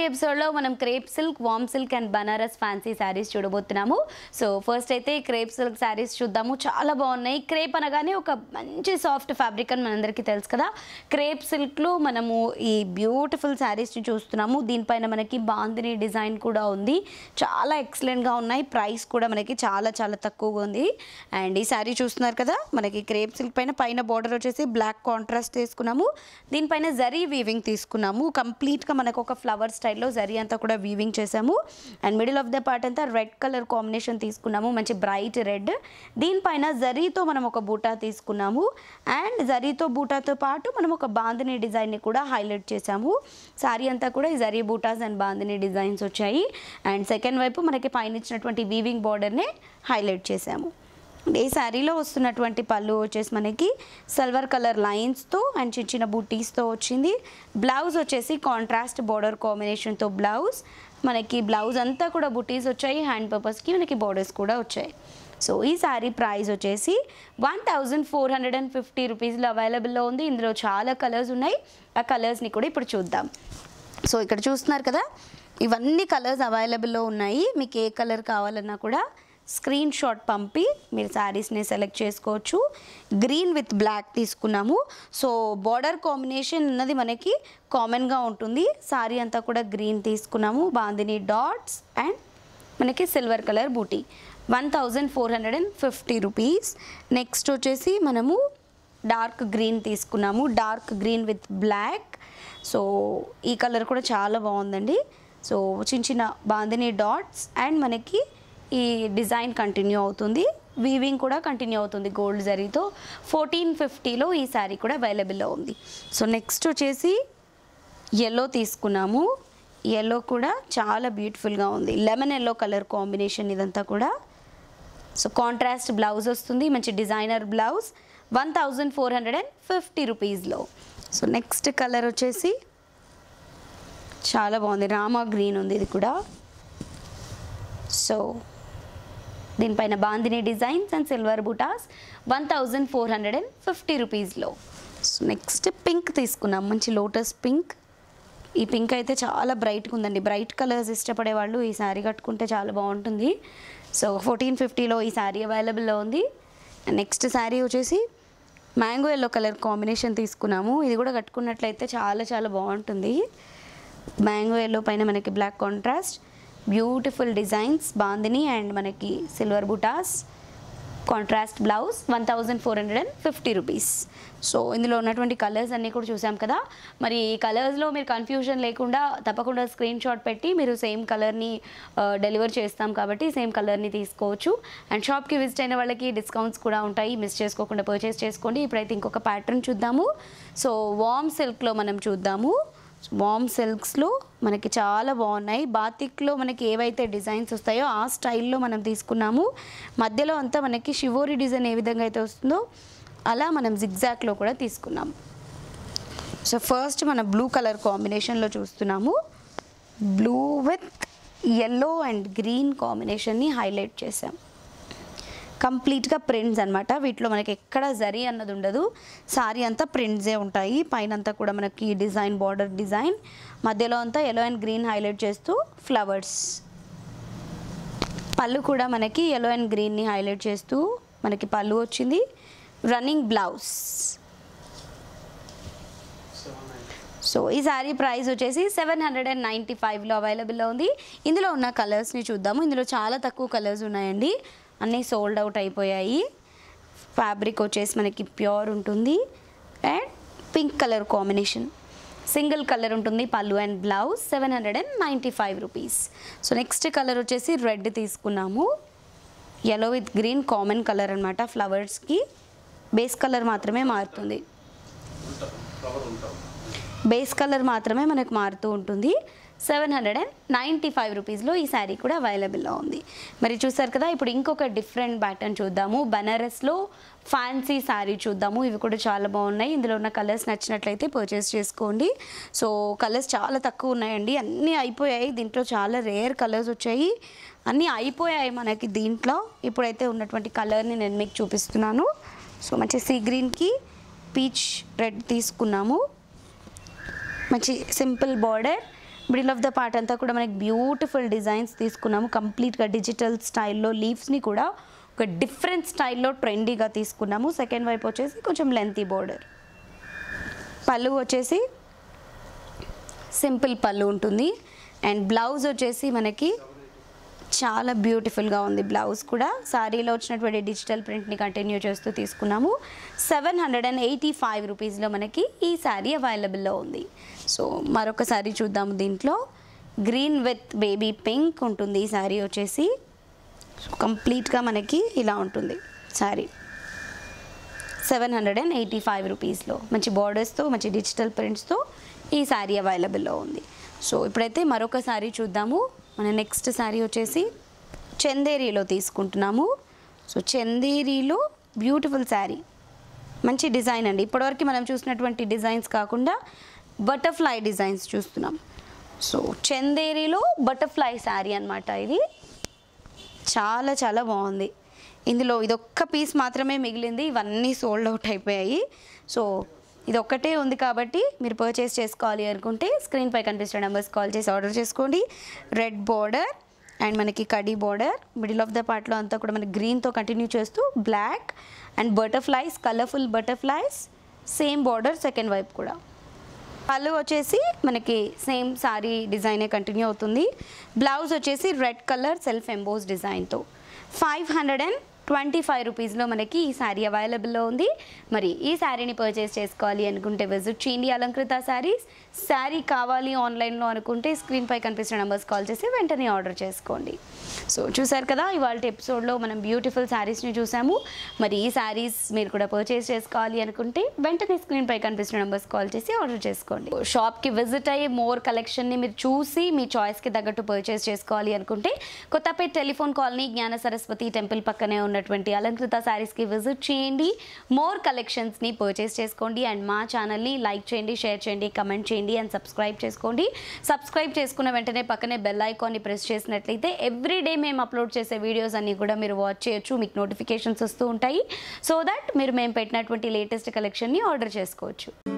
ఎపిసోడ్లో మనం crepe silk వామ్ silk and Banaras fancy saris చూడబోతున్నాము సో ఫస్ట్ అయితే క్రేప్ సిల్క్ శారీస్ చూద్దాము చాలా బాగున్నాయి క్రేప్ అనగానే ఒక మంచి సాఫ్ట్ ఫ్యాబ్రిక్ అని మనందరికీ తెలుసు కదా క్రేప్ సిల్క్లో మనము ఈ బ్యూటిఫుల్ శారీస్ని చూస్తున్నాము దీనిపైన మనకి బాందిని డిజైన్ కూడా ఉంది చాలా ఎక్సలెంట్గా ఉన్నాయి ప్రైస్ కూడా మనకి చాలా చాలా తక్కువగా ఉంది అండ్ ఈ శారీ చూస్తున్నారు కదా మనకి క్రేప్ సిల్క్ పైన పైన బార్డర్ వచ్చేసి బ్లాక్ కాంట్రాస్ట్ తీసుకున్నాము దీనిపైన జరీ వీవింగ్ తీసుకున్నాము కంప్లీట్గా మనకు ఒక ఫ్లవర్ స్టైల్లో జరీ అంతా కూడా వీవింగ్ చేసాము and middle of the part అంతా రెడ్ కలర్ కాంబినేషన్ తీసుకున్నాము మంచి బ్రైట్ రెడ్ దీనిపైన జరీతో మనం ఒక బూటా తీసుకున్నాము అండ్ జరీతో బూటాతో పాటు మనం ఒక బాందిని డిజైన్ని కూడా హైలైట్ చేసాము శారీ అంతా కూడా ఈ జరీ బూటాస్ అండ్ బాందిని డిజైన్స్ వచ్చాయి అండ్ సెకండ్ వైపు మనకి పైన ఇచ్చినటువంటి వీవింగ్ బార్డర్ని హైలైట్ చేసాము ఈ శారీలో వస్తున్నటువంటి పళ్ళు వచ్చేసి మనకి సిల్వర్ కలర్ లైన్స్తో అండ్ చిన్న చిన్న బూటీస్తో వచ్చింది బ్లౌజ్ వచ్చేసి కాంట్రాస్ట్ బార్డర్ కాంబినేషన్తో బ్లౌజ్ మనకి బ్లౌజ్ అంతా కూడా బుటీస్ వచ్చాయి హ్యాండ్ పర్పస్కి మనకి బార్డర్స్ కూడా వచ్చాయి సో ఈ శారీ ప్రైస్ వచ్చేసి one thousand four hundred and fifty రూపీస్లో అవైలబుల్లో ఉంది ఇందులో చాలా కలర్స్ ఉన్నాయి ఆ కలర్స్ని కూడా ఇప్పుడు చూద్దాం సో ఇక్కడ చూస్తున్నారు కదా ఇవన్నీ కలర్స్ అవైలబుల్లో ఉన్నాయి మీకు ఏ కలర్ కావాలన్నా కూడా స్క్రీన్ షాట్ పంపి మీరు శారీస్ని సెలెక్ట్ చేసుకోవచ్చు గ్రీన్ విత్ బ్లాక్ తీసుకున్నాము సో బార్డర్ కాంబినేషన్ ఉన్నది మనకి కామన్గా ఉంటుంది శారీ అంతా కూడా గ్రీన్ తీసుకున్నాము బాందిని డాట్స్ అండ్ మనకి silver colour buti one thousand four hundred and fifty rupees next వచ్చేసి మనము డార్క్ గ్రీన్ తీసుకున్నాము dark green with black so ఈ కలర్ కూడా చాలా బాగుందండి సో చిన్న చిన్న బాందిని డాట్స్ అండ్ మనకి ఈ డిజైన్ కంటిన్యూ అవుతుంది వీవింగ్ కూడా కంటిన్యూ అవుతుంది గోల్డ్ జరీతో ఫోర్టీన్ ఫిఫ్టీలో ఈ శారీ కూడా అవైలబుల్లో ఉంది సో నెక్స్ట్ వచ్చేసి ఎల్లో తీసుకున్నాము ఎల్లో కూడా చాలా బ్యూటిఫుల్గా ఉంది లెమన్ ఎల్లో కలర్ కాంబినేషన్ ఇదంతా కూడా సో కాంట్రాస్ట్ బ్లౌజ్ వస్తుంది మంచి designer blouse one thousand four hundred and fifty రూపీస్లో సో నెక్స్ట్ కలర్ వచ్చేసి చాలా బాగుంది రామా గ్రీన్ ఉంది ఇది కూడా సో దీనిపైన bandhini designs and silver butas one thousand four hundred and fifty రూపీస్లో సో నెక్స్ట్ పింక్ తీసుకున్నాం మంచి లోటస్ పింక్ ఈ పింక్ అయితే చాలా బ్రైట్గా ఉందండి బ్రైట్ కలర్స్ ఇష్టపడే వాళ్ళు ఈ శారీ కట్టుకుంటే చాలా బాగుంటుంది సో ఫోర్టీన్ ఫిఫ్టీలో ఈ శారీ అవైలబుల్లో ఉంది నెక్స్ట్ శారీ వచ్చేసి మ్యాంగో ఎల్లో కలర్ కాంబినేషన్ తీసుకున్నాము ఇది కూడా కట్టుకున్నట్లయితే చాలా చాలా బాగుంటుంది మ్యాంగో ఎల్లో పైన మనకి black contrast beautiful designs bandhini and మనకి silver butas contrast blouse one thousand four hundred and fifty rupees so ఇందులో ఉన్నటువంటి కలర్స్ అన్నీ కూడా చూసాం కదా మరి ఈ కలర్స్లో మీరు కన్ఫ్యూజన్ లేకుండా తప్పకుండా స్క్రీన్ షాట్ పెట్టి మీరు సేమ్ కలర్ని డెలివర్ చేస్తాం కాబట్టి సేమ్ కలర్ని తీసుకోవచ్చు అండ్ షాప్కి విజిట్ అయిన వాళ్ళకి డిస్కౌంట్స్ కూడా ఉంటాయి మిస్ చేసుకోకుండా పర్చేస్ చేసుకోండి ఇప్పుడైతే ఇంకొక ప్యాటర్న్ చూద్దాము సో వామ్ సిల్క్లో మనం చూద్దాము వామ్ సిల్క్స్లో మనకి చాలా బాగున్నాయి బాతిక్లో మనకి ఏవైతే డిజైన్స్ వస్తాయో ఆ స్టైల్లో మనం తీసుకున్నాము మధ్యలో అంతా మనకి షివోరి డిజైన్ ఏ విధంగా అయితే వస్తుందో అలా మనం జిగ్జాక్లో కూడా తీసుకున్నాం సో ఫస్ట్ మన బ్లూ కలర్ కాంబినేషన్లో చూస్తున్నాము blue with yellow and green కాంబినేషన్ని హైలైట్ చేసాం కంప్లీట్గా ప్రింట్స్ అనమాట వీటిలో మనకి ఎక్కడ జరీ అన్నది ఉండదు సారీ అంతా ప్రింట్సే ఉంటాయి పైన అంతా కూడా మనకి డిజైన్ బార్డర్ డిజైన్ మధ్యలో అంతా ఎల్లో అండ్ గ్రీన్ హైలైట్ చేస్తూ ఫ్లవర్స్ పళ్ళు కూడా మనకి ఎల్లో అండ్ గ్రీన్ని హైలైట్ చేస్తూ మనకి పళ్ళు వచ్చింది రన్నింగ్ బ్లౌజ్ సో ఈ శారీ ప్రైస్ వచ్చేసి సెవెన్ హండ్రెడ్ అండ్ నైంటీ ఫైవ్లో అవైలబుల్లో ఉంది ఇందులో ఉన్న కలర్స్ని చూద్దాము ఇందులో చాలా తక్కువ కలర్స్ ఉన్నాయండి అన్నీ సోల్డ్ అవుట్ అయిపోయాయి ఫ్యాబ్రిక్ వచ్చేసి మనకి ప్యూర్ ఉంటుంది and pink colour combination single colour ఉంటుంది పళ్ళు and blouse seven hundred and ninety five rupees so next colour వచ్చేసి రెడ్ తీసుకున్నాము yellow with green common colour అనమాట ఫ్లవర్స్కి బేస్ కలర్ మాత్రమే మారుతుంది బేస్ కలర్ మాత్రమే మనకు మారుతూ ఉంటుంది seven hundred and ninety five రూపీస్లో ఈ శారీ కూడా అవైలబుల్లో ఉంది మరి చూసారు కదా ఇప్పుడు ఇంకొక డిఫరెంట్ ప్యాటర్న్ చూద్దాము బనారస్లో ఫ్యాన్సీ శారీ చూద్దాము ఇవి కూడా చాలా బాగున్నాయి ఇందులో ఉన్న కలర్స్ నచ్చినట్లయితే పర్చేస్ చేసుకోండి సో కలర్స్ చాలా తక్కువ ఉన్నాయండి అన్నీ అయిపోయాయి దీంట్లో చాలా రేర్ కలర్స్ వచ్చాయి అన్నీ అయిపోయాయి మనకి దీంట్లో ఇప్పుడైతే ఉన్నటువంటి కలర్ని నేను మీకు చూపిస్తున్నాను సో మంచి సీ గ్రీన్కి పీచ్ రెడ్ తీసుకున్నాము మంచి simple border middle of the part అంతా కూడా మనకి బ్యూటిఫుల్ డిజైన్స్ తీసుకున్నాము కంప్లీట్గా డిజిటల్ స్టైల్లో లీవ్స్ని కూడా ఒక డిఫరెంట్ స్టైల్లో ట్రెండీగా తీసుకున్నాము సెకండ్ వైపు వచ్చేసి కొంచెం లెంతీ బోర్డర్ పళ్ళు వచ్చేసి సింపుల్ పళ్ళు ఉంటుంది అండ్ బ్లౌజ్ వచ్చేసి మనకి చాలా బ్యూటిఫుల్గా ఉంది బ్లౌజ్ కూడా శారీలో వచ్చినటువంటి డిజిటల్ ప్రింట్ని కంటిన్యూ చేస్తూ తీసుకున్నాము seven hundred and eighty five రూపీస్లో మనకి ఈ శారీ అవైలబుల్లో ఉంది సో మరొక శారీ చూద్దాము దీంట్లో గ్రీన్ విత్ బేబీ పింక్ ఉంటుంది ఈ శారీ వచ్చేసి కంప్లీట్గా మనకి ఇలా ఉంటుంది sari seven hundred and eighty five రూపీస్లో మంచి బార్డర్స్తో మంచి డిజిటల్ ప్రింట్స్తో ఈ శారీ అవైలబుల్లో ఉంది సో ఇప్పుడైతే మరొక శారీ చూద్దాము మన నెక్స్ట్ శారీ వచ్చేసి చందేరీలో తీసుకుంటున్నాము సో చందేరీలో బ్యూటిఫుల్ శారీ మంచి డిజైన్ అండి ఇప్పటివరకు మనం చూసినటువంటి డిజైన్స్ కాకుండా బటర్ఫ్లై డిజైన్స్ చూస్తున్నాం సో చందేరీలో బటర్ఫ్లై శారీ అన్నమాట ఇది చాలా చాలా బాగుంది ఇందులో ఇదొక్క పీస్ మాత్రమే మిగిలింది ఇవన్నీ సోల్డ్ అవుట్ అయిపోయాయి సో ఇది ఒక్కటే ఉంది కాబట్టి మీరు పర్చేస్ చేసుకోవాలి అనుకుంటే స్క్రీన్పై కనిపిస్తున్న నెంబర్స్ కాల్ చేసి ఆర్డర్ చేసుకోండి రెడ్ బోర్డర్ అండ్ మనకి కడీ బోర్డర్ మిడిల్ ఆఫ్ ద పార్ట్లో అంతా కూడా మనకి గ్రీన్తో కంటిన్యూ చేస్తూ black and butterflies colourful butterflies same border second వైపు కూడా పళ్ళు వచ్చేసి మనకి సేమ్ సారీ డిజైనే కంటిన్యూ అవుతుంది బ్లౌజ్ వచ్చేసి రెడ్ కలర్ సెల్ఫ్ ఎంబోస్ డిజైన్తో five hundred and twenty five రూపీస్లో మనకి ఈ శారీ అవైలబుల్లో ఉంది మరి ఈ శారీని పర్చేస్ చేసుకోవాలి అనుకుంటే విజిట్ చేయండి అలంకృత శారీస్ శారీ కావాలి ఆన్లైన్లో అనుకుంటే స్క్రీన్పై కనిపిస్తున్న నెంబర్స్ కాల్ చేసి వెంటనే ఆర్డర్ చేసుకోండి సో చూసారు కదా ఇవాళ ఎపిసోడ్లో మనం బ్యూటిఫుల్ శారీస్ని చూసాము మరి ఈ శారీస్ మీరు కూడా పర్చేస్ చేసుకోవాలి అనుకుంటే వెంటనే స్క్రీన్పై కనిపిస్తున్న నెంబర్స్ కాల్ చేసి ఆర్డర్ చేసుకోండి షాప్కి విజిట్ అయ్యి మోర్ కలెక్షన్ని మీరు చూసి మీ చాయిస్కి తగ్గట్టు పర్చేస్ చేసుకోవాలి అనుకుంటే కొత్తపేట టెలిఫోన్ కాలనీ జ్ఞాన సరస్వతి టెంపుల్ పక్కనే ఉన్నటువంటి అలంకృత శారీస్కి విజిట్ చేయండి మోర్ కలెక్షన్స్ని పర్చేస్ చేసుకోండి అండ్ మా ఛానల్ని లైక్ చేయండి షేర్ చేయండి కమెంట్ చేయండి అండ్ సబ్స్క్రైబ్ చేసుకోండి సబ్స్క్రైబ్ చేసుకున్న వెంటనే పక్కనే బెల్ ఐకాన్ని ప్రెస్ చేసినట్లయితే ఎవ్రీ డే మేము అప్లోడ్ చేసే వీడియోస్ అన్నీ కూడా మీరు వాచ్ చేయొచ్చు మీకు నోటిఫికేషన్స్ వస్తూ ఉంటాయి సో దట్ మీరు మేము పెట్టినటువంటి లేటెస్ట్ కలెక్షన్ని ఆర్డర్ చేసుకోవచ్చు